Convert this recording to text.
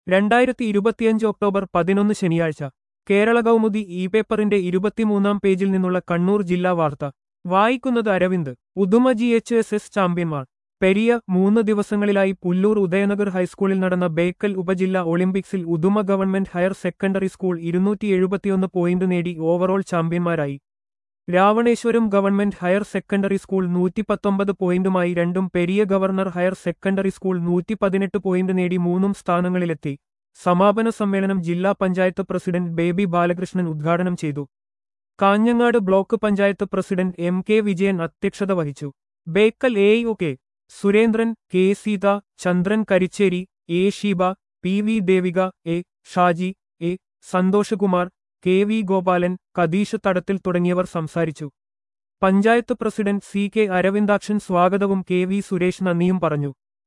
രണ്ടായിരത്തി ഇരുപത്തിയഞ്ച് ഒക്ടോബർ പതിനൊന്ന് ശനിയാഴ്ച കേരള കൗമുദി ഇ പേപ്പറിന്റെ ഇരുപത്തിമൂന്നാം പേജിൽ നിന്നുള്ള കണ്ണൂർ ജില്ലാ വാർത്ത വായിക്കുന്നത് Aravind Uduma G H S S ചാമ്പ്യന്മാർ പെരിയ മൂന്ന് ദിവസങ്ങളിലായി പുല്ലൂർ ഉദയനഗർ ഹൈസ്കൂളിൽ നടന്ന ബേക്കൽ ഉപജില്ല ഒളിമ്പിക്സിൽ Uduma government higher secondary school ഇരുന്നൂറ്റി എഴുപത്തിയൊന്ന് പോയിന്റ് നേടി ഓവറോൾ ചാമ്പ്യന്മാരായി Ravaneswaram government higher secondary school നൂറ്റി പത്തൊമ്പത് പോയിന്റുമായി രണ്ടും Periya government higher secondary school നൂറ്റി പതിനെട്ട് പോയിന്റ് നേടി മൂന്നും സ്ഥാനങ്ങളിലെത്തി സമാപന സമ്മേളനം ജില്ലാ പഞ്ചായത്ത് പ്രസിഡന്റ് ബേബി ബാലകൃഷ്ണൻ ഉദ്ഘാടനം ചെയ്തു Kanhangad block panchayat president M K Vijayan അധ്യക്ഷത വഹിച്ചു Bekal A O K Surendran K Seetha Chandran Karicheri A Sheeba P V Devika A Shaji A Santhoshkumar K V Gopalan Kadeesh Thadathil തുടങ്ങിയവർ സംസാരിച്ചു panchayat president C K Aravindakshan സ്വാഗതവും കെ വി സുരേഷ് നന്ദിയും പറഞ്ഞു